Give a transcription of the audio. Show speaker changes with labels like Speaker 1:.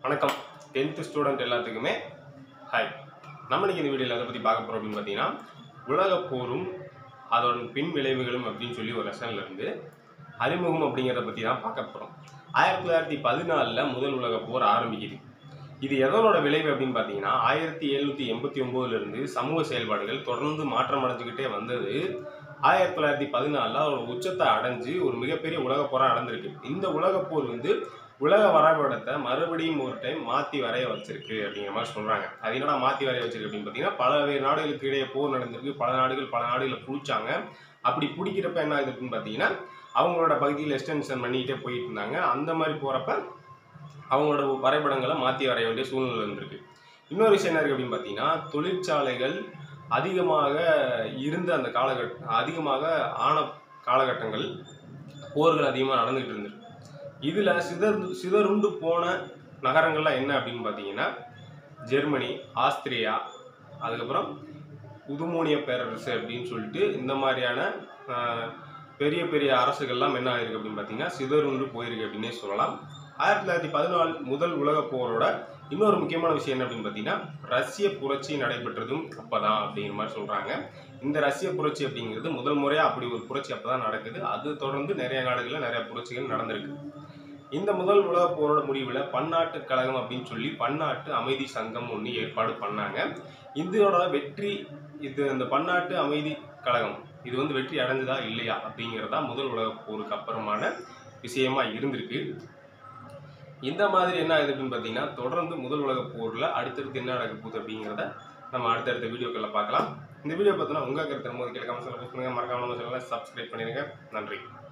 Speaker 1: வணக்கம் tenth student எல்லாத்துக்குமே hi நம்ம இன்னைக்கு இந்த வீடியோவில் எதை பற்றி பார்க்க போகிறோம் அப்படின்னு பார்த்தீங்கன்னா உலகப் போரும் அதோட பின் விளைவுகளும் அப்படின்னு சொல்லி ஒரு லெசன்ல இருந்து அறிமுகம் அப்படிங்கிறத பற்றி தான் பார்க்க போகிறோம் ஆயிரத்தி தொள்ளாயிரத்தி பதினாலில் முதல் உலகப் போர் ஆரம்பிக்குது இது எதனோட விளைவு அப்படின்னு பார்த்தீங்கன்னா ஆயிரத்தி எழுநூற்றி எண்பத்தி ஒம்போதுலேருந்து சமூக செயல்பாடுகள் தொடர்ந்து மாற்றம் அடைஞ்சுக்கிட்டே வந்தது ஆயிரத்தி தொள்ளாயிரத்தி பதினாலில் ஒரு உச்சத்தை அடைஞ்சு ஒரு மிகப்பெரிய உலகப் போராக நடந்திருக்கு இந்த உலகப் போர் வந்து உலக வரைபடத்தை மறுபடியும் ஒரு டைம் மாற்றி வரைய வச்சிருக்கு அப்படிங்கிற மாதிரி சொல்கிறாங்க அது என்னடா மாற்றி வரைய வச்சிருக்கு அப்படின்னு பார்த்தீங்கன்னா பல்வேறு நாடுகளுக்கு இடையே போர் நடந்திருக்கு பல நாடுகள் பல நாடுகளை பிடிச்சாங்க அப்படி பிடிக்கிறப்ப என்ன ஆகுது அப்படின்னு பார்த்தீங்கன்னா அவங்களோட பகுதியில் எக்ஸ்டென்ஷன் பண்ணிக்கிட்டே போயிட்டு இருந்தாங்க அந்த மாதிரி போகிறப்ப அவங்களோட வரைபடங்களை மாற்றி வரைய வேண்டிய சூழ்நிலை இருந்திருக்கு இன்னொரு விஷயம் என்ன இருக்குது அப்படின்னு பார்த்தீங்கன்னா தொழிற்சாலைகள் அதிகமாக இருந்த அந்த காலகட்ட அதிகமாக ஆன காலகட்டங்கள் போர்கள் அதிகமாக நடந்துகிட்டு இருந்திருக்கு இதில் சிதறு சிதறுண்டு போன நகரங்கள்லாம் என்ன அப்படின்னு பார்த்தீங்கன்னா ஜெர்மனி ஆஸ்திரியா அதுக்கப்புறம் உதுமோனிய பேரரசு அப்படின்னு சொல்லிட்டு இந்த மாதிரியான ஆஹ், பெரிய பெரிய அரசுகள்லாம் என்ன ஆயிருக்கு அப்படின்னு பார்த்தீங்கன்னா சிதறுண்டு போயிருக்கு அப்படின்னே சொல்லலாம் ஆயிரத்தி தொள்ளாயிரத்தி பதினாலு முதல் உலகப் போரோட இன்னொரு முக்கியமான விஷயம் என்ன அப்படின்னு பார்த்தீங்கன்னா ரஷ்ய புரட்சி நடைபெற்றதும் அப்பதான் அப்படிங்கிற மாதிரி சொல்றாங்க இந்த ரஷ்ய புரட்சி அப்படிங்கிறது முதல் முறையாக அப்படி ஒரு புரட்சி அப்பதான் நடக்குது அது தொடர்ந்து நிறைய நாடுகளில் நிறைய புரட்சிகள் நடந்திருக்கு இந்த முதல் உலகப் போரோட முடிவில் பன்னாட்டு கழகம் அப்படின்னு சொல்லி பன்னாட்டு அமைதி சங்கம் ஒன்று ஏற்பாடு பண்ணாங்க இதோட வெற்றி இது இந்த பன்னாட்டு அமைதி கழகம் இது வந்து வெற்றி அடைஞ்சதா இல்லையா அப்படிங்கிறதா முதல் உலகப் போருக்கு அப்புறமான விஷயமா இருந்திருக்கு இந்த மாதிரி என்ன ஆகுது அப்படின்னு பார்த்தீங்கன்னா தொடர்ந்து முதல் உலகப் போரில் அடுத்தடுத்து என்ன நடக்க போகுது அப்படிங்கிறத நம்ம அடுத்தடுத்த வீடியோக்களில் பார்க்கலாம் இந்த வீடியோ பார்த்தோன்னா உங்கள் கருத்து நம்ம கீழே கமெண்ட்ஸில் போஸ்ட் பண்ணுங்க மறக்காம நம்ம சேனலை சப்ஸ்கிரைப் பண்ணிடுங்க நன்றி